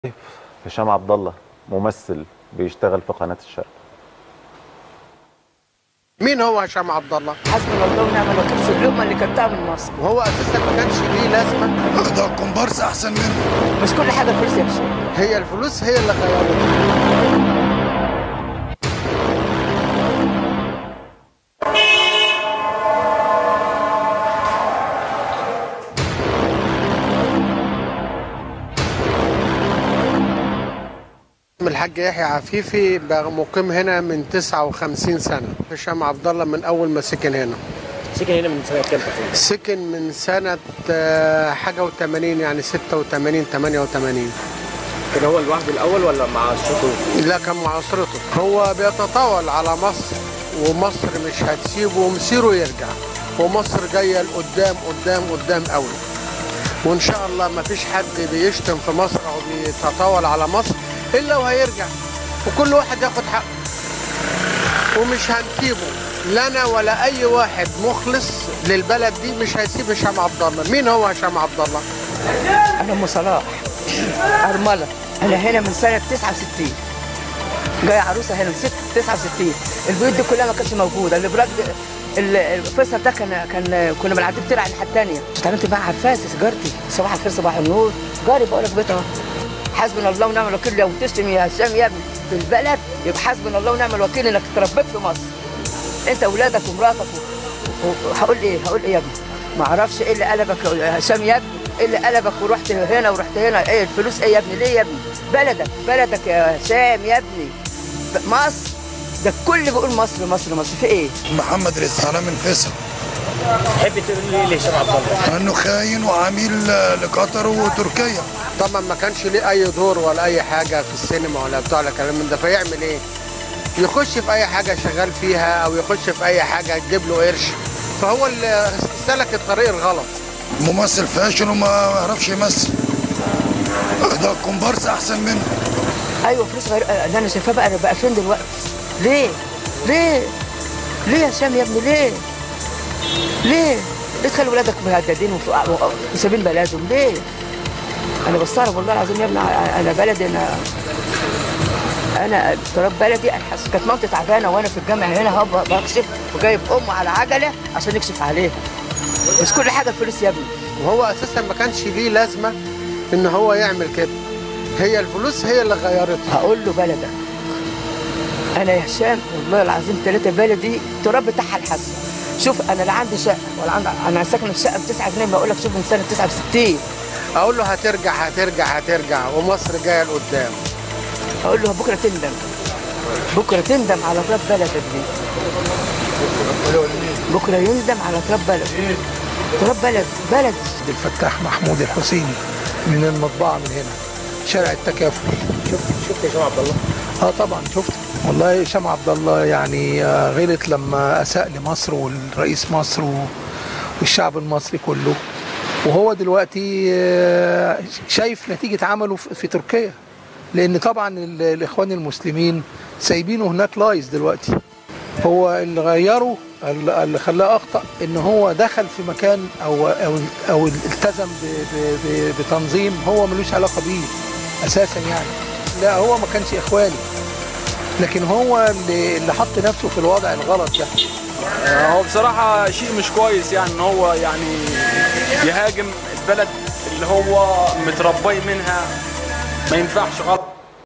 هشام عبد الله ممثل بيشتغل في قناه الشرق مين هو هشام عبد الله؟ حسبنا الله ونعم الوكيل في الأمة اللي كانت تعمل مصر وهو اساسا ما كانش ليه لازمه ده الكومبارس احسن منه مش كل حاجة فلوس يا باشا هي الفلوس هي اللي غيرته الحاج يحيى عفيفي بقى مقيم هنا من 59 سنه هشام عبد الله من اول ما سكن هنا سكن هنا من سنه كام تقريبا؟ سكن من سنه آه، حاجه و80 يعني 86 88 كان هو لوحده الاول ولا مع الشكر؟ لا كان مع اسرته هو بيتطاول على مصر ومصر مش هتسيبه ومصيره يرجع ومصر جايه لقدام قدام قدام قوي وان شاء الله ما فيش حد بيشتم في مصر او بيتطاول على مصر الا وهيرجع وكل واحد ياخد حقه ومش هنسيبه لا انا ولا اي واحد مخلص للبلد دي مش هيسيب هشام عبد الله مين هو هشام عبد الله أنا أم صلاح أرملة أنا هنا من سنة 69 جاية عروسة هنا من ست 69 البيوت دي كلها ما كانتش موجودة الإبراج ده- ال- الفيصل ده كان كان كنا بنعدي بترعى الناحية التانية اشتغلت معاها عفاسة جارتي صباح الخير صباح النور جاري بقول لك بيتها حسبنا الله ونعم الوكيل لو تشتم يا هشام يا ابني في البلد يبقى حسبنا الله ونعم الوكيل انك اتربيت في مصر انت واولادك ومراتك و- و- هقول ايه هقول ايه يا ابني ما اعرفش ايه اللي قلبك يا هشام يا ابني ايه اللي قلبك ورحت هنا ورحت هنا ايه الفلوس ايه يا ابني ليه يا ابني بلدك بلدك يا هشام يا ابني ب- مصر ده الكل بيقول مصر مصر مصر في ايه محمد رزق انا من فيصل تحب تقول لي ليه هشام عبد الله؟ انه خاين وعميل لقطر وتركيا طبعا ما كانش ليه اي دور ولا اي حاجه في السينما ولا بتاع ولا كلام من ده فيعمل ايه يخش في اي حاجه شغال فيها او يخش في اي حاجه تجيب له قرش فهو اللي سلك الطريق الغلط ممثل فاشل وما يعرفش يمثل ده الكومبارس احسن منه ايوه فلوس غير اللي انا شايفاه بقى بقى فين دلوقتي ليه ليه ليه يا هشام يا ابني ليه ليه ليه تخلي ولادك مهددين وف- وسابين بلدهم ليه انا بستغرب والله العظيم يا ابني انا بلدي انا انا تراب بلدي انا حاسس كانت مامتي تعبانه وانا في الجامعه هنا اهو ب- بكشف وجايب امه على عجله عشان نكشف عليها مش كل حاجه فلوس يا ابني وهو اساسا ما كانش ليه لازمه ان هو يعمل كده هي الفلوس هي اللي غيرتها هقول له بلدك انا يا هشام والله العظيم ثلاثه بلدي التراب بتاعها الحسن شوف انا لا عندي شقه ولا عندي انا ساكنه في شقه ب 9 جنيه بقول لك شوف من سنه 69 اقول له هترجع هترجع هترجع ومصر جايه لقدام اقول له بكره تندم بكره تندم على تراب بلدك دي بكره يندم على تراب بلد تراب بلد بلد عبد الفتاح محمود الحسيني من المطبعة من هنا شارع التكافل شفت شفت هشام عبد الله؟ اه طبعا شفت والله هشام عبد الله يعني آه، غلط لما اساء لمصر والرئيس مصر و- والشعب المصري كله وهو دلوقتي آه، شايف نتيجة عمله في في تركيا لأن طبعا ال- الإخوان المسلمين سايبينه هناك لايز دلوقتي هو اللي غيره اللي اللي خلاه أخطأ إن هو دخل في مكان أو أو أو التزم ب- ب- ب- بتنظيم هو ملوش علاقة بيه أساسا يعني لا هو ما كانش إخواني لكن هو اللي اللي حط نفسه في الوضع الغلط ده هو بصراحة شيء مش كويس يعني ان هو يعني يهاجم البلد اللي هو متربي منها ما ينفعش غلط